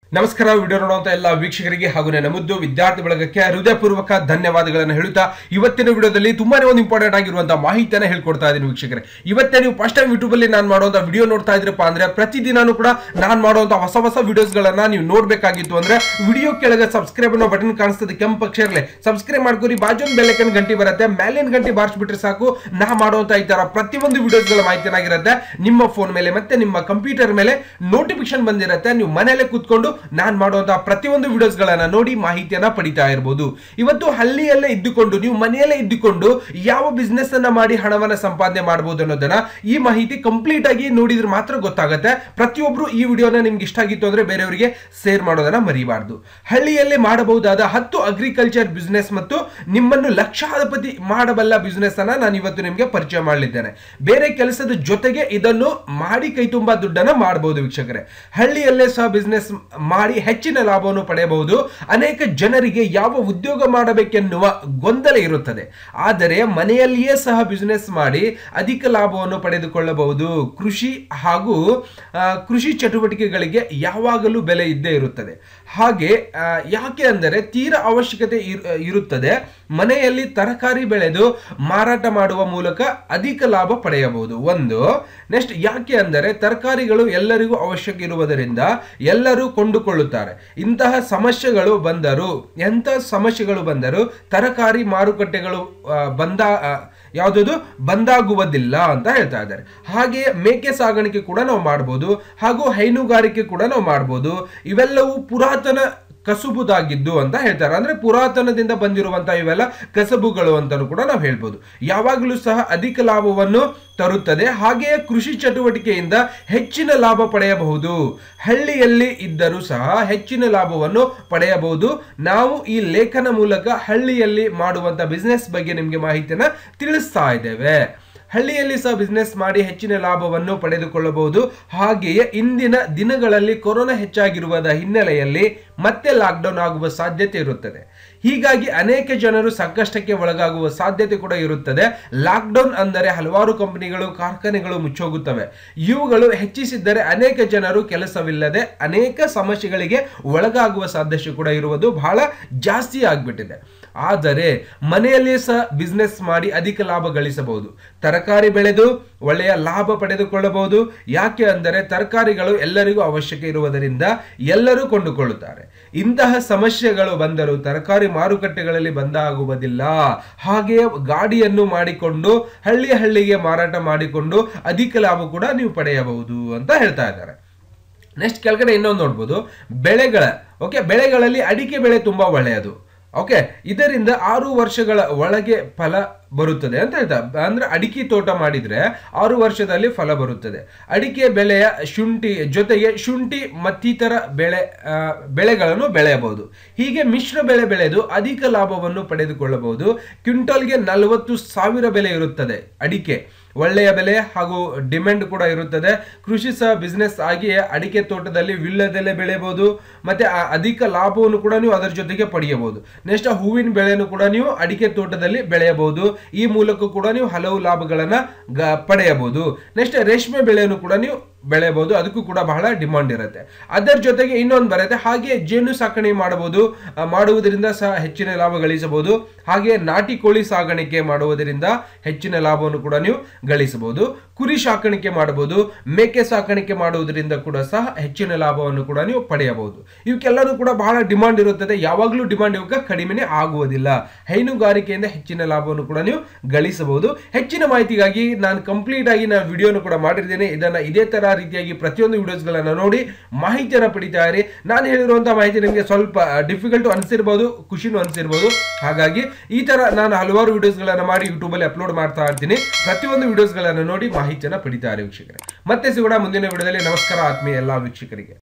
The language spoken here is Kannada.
ನಮಸ್ಕಾರ ವಿಡಿಯೋ ನೋಡುವಂತ ಎಲ್ಲ ವೀಕ್ಷಕರಿಗೆ ಹಾಗೂ ನನ್ನ ಮುದ್ದು ವಿದ್ಯಾರ್ಥಿ ಬಳಗಕ್ಕೆ ಹೃದಯಪೂರ್ವಕ ಧನ್ಯವಾದಗಳನ್ನು ಹೇಳುತ್ತಾ ಇವತ್ತಿನ ವಿಡಿಯೋದಲ್ಲಿ ತುಂಬಾನೇ ಒಂದು ಇಂಪಾರ್ಟೆಂಟ್ ಆಗಿರುವಂತಹ ಮಾಹಿತಿಯನ್ನು ಹೇಳ್ಕೊಡ್ತಾ ಇದ್ದೀನಿ ವೀಕ್ಷಕರೇ ಇವತ್ತೇ ನೀವು ಫಸ್ಟ್ ಟೈಮ್ ಯೂಟ್ಯೂಬ್ ಅಲ್ಲಿ ನಾನು ಮಾಡುವಂತ ವಿಡಿಯೋ ನೋಡ್ತಾ ಇದ್ರಪ್ಪ ಅಂದ್ರೆ ಪ್ರತಿದಿನಾನು ಕೂಡ ನಾನು ಮಾಡುವಂತ ಹೊಸ ಹೊಸ ವಿಡಿಯೋಸ್ ಗಳನ್ನ ನೀವು ನೋಡ್ಬೇಕಾಗಿತ್ತು ಅಂದ್ರೆ ವಿಡಿಯೋ ಕೆಳಗೆ ಸಬ್ಸ್ಕ್ರೈಬ್ ಅನ್ನೋ ಬಟನ್ ಕಾಣಿಸ್ತದೆ ಕೆಂಪು ಅಕ್ಷರ ಇರಲಿ ಸಬ್ಸ್ಕ್ರೈಬ್ ಮಾಡ್ಕೊರಿ ಬಾಜು ಬೆಲ್ಲೈಕನ್ ಗಂಟೆ ಬರುತ್ತೆ ಮೇಲಿನ ಗಂಟೆ ಬಾರಿಸ್ಬಿಟ್ರೆ ಸಾಕು ನಾ ಮಾಡುವಂತ ಈ ತರ ಪ್ರತಿಯೊಂದು ವಿಡಿಯೋಸ್ಗಳ ಮಾಹಿತಿನಾಗಿರುತ್ತೆ ನಿಮ್ಮ ಫೋನ್ ಮೇಲೆ ಮತ್ತೆ ನಿಮ್ಮ ಕಂಪ್ಯೂಟರ್ ಮೇಲೆ ನೋಟಿಫಿಕೇಶನ್ ಬಂದಿರುತ್ತೆ ನೀವು ಮನೆಯಲ್ಲೇ ಕೂತ್ಕೊಂಡು ನಾನು ಮಾಡುವಂತಹ ಪ್ರತಿಯೊಂದು ವಿಡಿಯೋಸ್ಗಳನ್ನ ನೋಡಿ ಮಾಹಿತಿಯನ್ನ ಪಡಿತಾ ಇರಬಹುದು ಇವತ್ತು ಹಳ್ಳಿಯಲ್ಲೇ ಇದ್ದುಕೊಂಡು ನೀವು ಮನೆಯಲ್ಲೇ ಇದ್ದುಕೊಂಡು ಯಾವ ಬಿಸ್ನೆಸ್ ಅನ್ನ ಮಾಡಿ ಹಣವನ್ನ ಸಂಪಾದನೆ ಮಾಡಬಹುದು ಅನ್ನೋದನ್ನ ಈ ಮಾಹಿತಿ ಕಂಪ್ಲೀಟ್ ಆಗಿ ನೋಡಿದ್ರೆ ಮಾತ್ರ ಗೊತ್ತಾಗುತ್ತೆ ಪ್ರತಿಯೊಬ್ರು ಈ ವಿಡಿಯೋನ ನಿಮ್ಗೆ ಇಷ್ಟ ಆಗಿತ್ತು ಅಂದ್ರೆ ಬೇರೆಯವರಿಗೆ ಶೇರ್ ಮಾಡೋದನ್ನ ಮರಿಬಾರ್ದು ಹಳ್ಳಿಯಲ್ಲೇ ಮಾಡಬಹುದಾದ ಹತ್ತು ಅಗ್ರಿಕಲ್ಚರ್ ಬಿಸ್ನೆಸ್ ಮತ್ತು ನಿಮ್ಮನ್ನು ಲಕ್ಷಾಧಿಪತಿ ಮಾಡಬಲ್ಲ ಬಿಸ್ನೆಸ್ ಅನ್ನ ನಾನು ಇವತ್ತು ನಿಮಗೆ ಪರಿಚಯ ಮಾಡಲಿದ್ದೇನೆ ಬೇರೆ ಕೆಲಸದ ಜೊತೆಗೆ ಇದನ್ನು ಮಾಡಿ ಕೈ ತುಂಬಾ ದುಡ್ಡನ್ನ ಮಾಡಬಹುದು ವೀಕ್ಷಕರೇ ಹಳ್ಳಿಯಲ್ಲೇ ಸಹ ಬಿಸ್ನೆಸ್ ಮಾಡಿ ಹೆಚ್ಚಿನ ಲಾಭವನ್ನು ಪಡೆಯಬಹುದು ಅನೇಕ ಜನರಿಗೆ ಯಾವ ಉದ್ಯೋಗ ಮಾಡಬೇಕೆನ್ನುವ ಗೊಂದಲ ಇರುತ್ತದೆ ಆದರೆ ಮನೆಯಲ್ಲಿಯೇ ಸಹ ಬಿಸ್ನೆಸ್ ಮಾಡಿ ಅಧಿಕ ಲಾಭವನ್ನು ಪಡೆದುಕೊಳ್ಳಬಹುದು ಕೃಷಿ ಹಾಗೂ ಆ, ಕೃಷಿ ಚಟುವಟಿಕೆಗಳಿಗೆ ಯಾವಾಗಲೂ ಬೆಲೆ ಇದ್ದೇ ಇರುತ್ತದೆ ಹಾಗೆ ಆ, ಯಾಕೆ ಅಂದರೆ ತೀರಾ ಅವಶ್ಯಕತೆ ಇರ್- ಇರುತ್ತದೆ ಮನೆಯಲ್ಲಿ ತರಕಾರಿ ಬೆಳೆದು ಮಾರಾಟ ಮಾಡುವ ಮೂಲಕ ಅಧಿಕ ಲಾಭ ಪಡೆಯಬಹುದು ಒಂದು ನೆಕ್ಸ್ಟ್ ಯಾಕೆ ಅಂದರೆ ತರಕಾರಿಗಳು ಎಲ್ಲರಿಗೂ ಅವಶ್ಯಕ ಇರುವುದರಿಂದ ಎಲ್ಲರೂ ಕೊಂಡುಕೊಳ್ಳುತ್ತಾರೆ ಇಂತಹ ಸಮಸ್ಯೆಗಳು ಬಂದರೂ ಎಂಥ ಸಮಸ್ಯೆಗಳು ಬಂದರೂ ತರಕಾರಿ ಮಾರುಕಟ್ಟೆಗಳು ಆ, ಬಂದ ಆ, ಯಾವುದದು ಬಂದಾಗುವುದಿಲ್ಲ ಅಂತ ಹೇಳ್ತಾ ಇದ್ದಾರೆ ಹಾಗೆ ಮೇಕೆ ಸಾಗಾಣಿಕೆ ಕೂಡ ನಾವು ಮಾಡ್ಬೋದು ಹಾಗೂ ಹೈನುಗಾರಿಕೆ ಕೂಡ ನಾವು ಮಾಡ್ಬೋದು ಇವೆಲ್ಲವೂ ಪುರಾತನ ಕಸುಬುದಾಗಿದ್ದು ಅಂತ ಹೇಳ್ತಾರೆ ಅಂದ್ರೆ ಪುರಾತನದಿಂದ ಬಂದಿರುವಂತಹ ಇವೆಲ್ಲ ಕಸಬುಗಳು ಅಂತಾನು ಕೂಡ ನಾವು ಹೇಳ್ಬೋದು ಯಾವಾಗಲೂ ಸಹ ಅಧಿಕ ಲಾಭವನ್ನು ತರುತ್ತದೆ ಹಾಗೆಯೇ ಕೃಷಿ ಚಟುವಟಿಕೆಯಿಂದ ಹೆಚ್ಚಿನ ಲಾಭ ಪಡೆಯಬಹುದು ಹಳ್ಳಿಯಲ್ಲಿ ಇದ್ದರೂ ಸಹ ಹೆಚ್ಚಿನ ಲಾಭವನ್ನು ಪಡೆಯಬಹುದು ನಾವು ಈ ಲೇಖನ ಮೂಲಕ ಹಳ್ಳಿಯಲ್ಲಿ ಮಾಡುವಂತ ಬಿಸ್ನೆಸ್ ಬಗ್ಗೆ ನಿಮಗೆ ಮಾಹಿತಿಯನ್ನ ತಿಳಿಸ್ತಾ ಇದ್ದೇವೆ ಹಳ್ಳಿಯಲ್ಲಿ ಸಹ ಬಿಸ್ನೆಸ್ ಮಾಡಿ ಹೆಚ್ಚಿನ ಲಾಭವನ್ನು ಪಡೆದುಕೊಳ್ಳಬಹುದು ಹಾಗೆಯೇ ಇಂದಿನ ದಿನಗಳಲ್ಲಿ ಕೊರೋನಾ ಹೆಚ್ಚಾಗಿರುವುದ ಹಿನ್ನೆಲೆಯಲ್ಲಿ ಮತ್ತೆ ಲಾಕ್ಡೌನ್ ಆಗುವ ಸಾಧ್ಯತೆ ಇರುತ್ತದೆ ಹೀಗಾಗಿ ಅನೇಕ ಜನರು ಸಂಕಷ್ಟಕ್ಕೆ ಒಳಗಾಗುವ ಸಾಧ್ಯತೆ ಕೂಡ ಇರುತ್ತದೆ ಲಾಕ್ಡೌನ್ ಅಂದರೆ ಹಲವಾರು ಕಂಪನಿಗಳು ಕಾರ್ಖಾನೆಗಳು ಮುಚ್ಚೋಗುತ್ತವೆ ಇವುಗಳು ಹೆಚ್ಚಿಸಿದ್ದರೆ ಅನೇಕ ಜನರು ಕೆಲಸವಿಲ್ಲದೆ ಅನೇಕ ಸಮಸ್ಯೆಗಳಿಗೆ ಒಳಗಾಗುವ ಸಾಧ್ಯತೆ ಕೂಡ ಇರುವುದು ಬಹಳ ಜಾಸ್ತಿ ಆಗ್ಬಿಟ್ಟಿದೆ ಆದರೆ ಮನೆಯಲ್ಲಿಯೇ ಸಹ ಬಿಸ್ನೆಸ್ ಮಾಡಿ ಅಧಿಕ ಲಾಭ ಗಳಿಸಬಹುದು ತರಕಾರಿ ಬೆಳೆದು ಒಳ್ಳೆಯ ಲಾಭ ಪಡೆದುಕೊಳ್ಳಬಹುದು ಯಾಕೆ ಅಂದರೆ ತರಕಾರಿಗಳು ಎಲ್ಲರಿಗೂ ಅವಶ್ಯಕ ಇರುವುದರಿಂದ ಎಲ್ಲರೂ ಕೊಂಡುಕೊಳ್ಳುತ್ತಾರೆ ಇಂತಹ ಸಮಸ್ಯೆಗಳು ಬಂದರೂ ತರಕಾರಿ ಮಾರುಕಟ್ಟೆಗಳಲ್ಲಿ ಬಂದಾಗುವುದಿಲ್ಲ ಹಾಗೆಯೇ ಗಾಡಿಯನ್ನು ಮಾಡಿಕೊಂಡು ಹಳ್ಳಿ ಹಳ್ಳಿಗೆ ಮಾರಾಟ ಮಾಡಿಕೊಂಡು ಅಧಿಕ ಲಾಭ ಕೂಡ ನೀವು ಪಡೆಯಬಹುದು ಅಂತ ಹೇಳ್ತಾ ಇದ್ದಾರೆ ನೆಕ್ಸ್ಟ್ ಕೆಳಗಡೆ ಇನ್ನೊಂದು ನೋಡ್ಬೋದು ಬೆಳೆಗಳ ಓಕೆ ಬೆಳೆಗಳಲ್ಲಿ ಅಡಿಕೆ ಬೆಳೆ ತುಂಬಾ ಒಳ್ಳೆಯದು ಓಕೆ ಇದರಿಂದ ಆರು ವರ್ಷಗಳ ಒಳಗೆ ಫಲ ಬರುತ್ತದೆ ಅಂತ ಹೇಳ್ತಾ ಅಂದ್ರೆ ಅಡಿಕೆ ತೋಟ ಮಾಡಿದ್ರೆ ಆರು ವರ್ಷದಲ್ಲಿ ಫಲ ಬರುತ್ತದೆ ಅಡಿಕೆ ಬೆಳೆಯ ಶುಂಠಿ ಜೊತೆಗೆ ಶುಂಠಿ ಮತ್ತಿತರ ಬೆಳೆ ಆ, ಬೆಳೆಗಳನ್ನು ಬೆಳೆಯಬಹುದು ಹೀಗೆ ಮಿಶ್ರ ಬೆಳೆ ಬೆಳೆದು ಅಧಿಕ ಲಾಭವನ್ನು ಪಡೆದುಕೊಳ್ಳಬಹುದು ಕ್ವಿಂಟಲ್ಗೆ ನಲವತ್ತು ಸಾವಿರ ಬೆಲೆ ಇರುತ್ತದೆ ಅಡಿಕೆ ಒಳ್ಳೆಯ ಬೆಲೆ ಹಾಗೂ ಡಿಮ್ಯಾಂಡ್ ಕೂಡ ಇರುತ್ತದೆ ಕೃಷಿ ಸಹ ಬಿಸ್ನೆಸ್ ಆಗಿಯೇ ಅಡಿಕೆ ತೋಟದಲ್ಲಿ ವಿಳ್ಯದೆಲೆ ಬೆಳೆಯಬಹುದು ಮತ್ತೆ ಆ ಅಧಿಕ ಲಾಭವನ್ನು ಕೂಡ ನೀವು ಅದರ ಜೊತೆಗೆ ಪಡೆಯಬಹುದು ನೆಕ್ಸ್ಟ್ ಹೂವಿನ ಬೆಳೆಯನ್ನು ಕೂಡ ನೀವು ಅಡಿಕೆ ತೋಟದಲ್ಲಿ ಬೆಳೆಯಬಹುದು ಈ ಮೂಲಕ ಕೂಡ ನೀವು ಹಲವು ಲಾಭಗಳನ್ನ ಗ- ಪಡೆಯಬಹುದು ನೆಕ್ಸ್ಟ್ ರೇಷ್ಮೆ ಬೆಳೆಯನ್ನು ಕೂಡ ನೀವು ಬೆಳೆಯಬಹುದು ಅದಕ್ಕೂ ಕೂಡ ಬಹಳ ಡಿಮಾಂಡ್ ಇರುತ್ತೆ ಅದರ ಜೊತೆಗೆ ಇನ್ನೊಂದು ಬರುತ್ತೆ ಹಾಗೆ ಜೇನು ಸಾಕಣೆ ಮಾಡಬಹುದು ಆ, ಮಾಡುವುದರಿಂದ ಸಹ ಹೆಚ್ಚಿನ ಲಾಭ ಗಳಿಸಬಹುದು ಹಾಗೆ ನಾಟಿ ಕೋಳಿ ಸಾಗಾಣಿಕೆ ಮಾಡುವುದರಿಂದ ಹೆಚ್ಚಿನ ಲಾಭವನ್ನು ಕೂಡ ನೀವು ಗಳಿಸಬಹುದು ಕುರಿ ಸಾಕಾಣಿಕೆ ಮಾಡಬಹುದು ಮೇಕೆ ಸಾಕಾಣಿಕೆ ಮಾಡುವುದರಿಂದ ಕೂಡ ಸಹ ಹೆಚ್ಚಿನ ಲಾಭವನ್ನು ಕೂಡ ನೀವು ಪಡೆಯಬಹುದು ಇವಕ್ಕೆಲ್ಲನೂ ಕೂಡ ಬಹಳ ಡಿಮಾಂಡ್ ಇರುತ್ತದೆ ಯಾವಾಗಲೂ ಡಿಮಾಂಡ್ ಇವಾಗ ಕಡಿಮೆನೇ ಆಗುವುದಿಲ್ಲ ಹೈನುಗಾರಿಕೆಯಿಂದ ಹೆಚ್ಚಿನ ಲಾಭವನ್ನು ಕೂಡ ನೀವು ಗಳಿಸಬಹುದು ಹೆಚ್ಚಿನ ಮಾಹಿತಿಗಾಗಿ ನಾನು ಕಂಪ್ಲೀಟ್ ಆಗಿ ನಾನು ವಿಡಿಯೋನು ಕೂಡ ಮಾಡಿರ್ತೇನೆ ಇದನ್ನ ಇದೇ ತರ ರೀತಿಯಾಗಿ ಪ್ರತಿಯೊಂದು ವಿಡಿಯೋಸ್ಗಳನ್ನ ನೋಡಿ ಮಾಹಿತಿಯನ್ನು ಪಡಿತಾ ಇರಿ ನಾನು ಹೇಳಿರುವಂತಹ ಮಾಹಿತಿ ನಿಮಗೆ ಸ್ವಲ್ಪ ಡಿಫಿಕಲ್ಟ್ ಅನಿಸಿರ್ಬೋದು ಖುಷಿನೂ ಅನಿಸಿರ್ಬೋದು ಹಾಗಾಗಿ ಈ ತರ ನಾನು ಹಲವಾರು ವಿಡಿಯೋಸ್ಗಳನ್ನ ಮಾಡಿ ಯೂಟ್ಯೂಬ್ ಅಲ್ಲಿ ಅಪ್ಲೋಡ್ ಮಾಡ್ತಾ ಇರ್ತೀನಿ ಪ್ರತಿಯೊಂದು ವಿಡಿಯೋಸ್ಗಳನ್ನ ನೋಡಿ ಮಾಹಿತಿಯನ್ನ ಪಡಿತಾ ಇರಿ ವೀಕ್ಷಕರೇ ಮತ್ತೆ ಸಿಗೋಣ ಮುಂದಿನ ವಿಡಿಯೋದಲ್ಲಿ ನಮಸ್ಕಾರ ಆತ್ಮೀಯ ಎಲ್ಲಾ ವೀಕ್ಷಕರಿಗೆ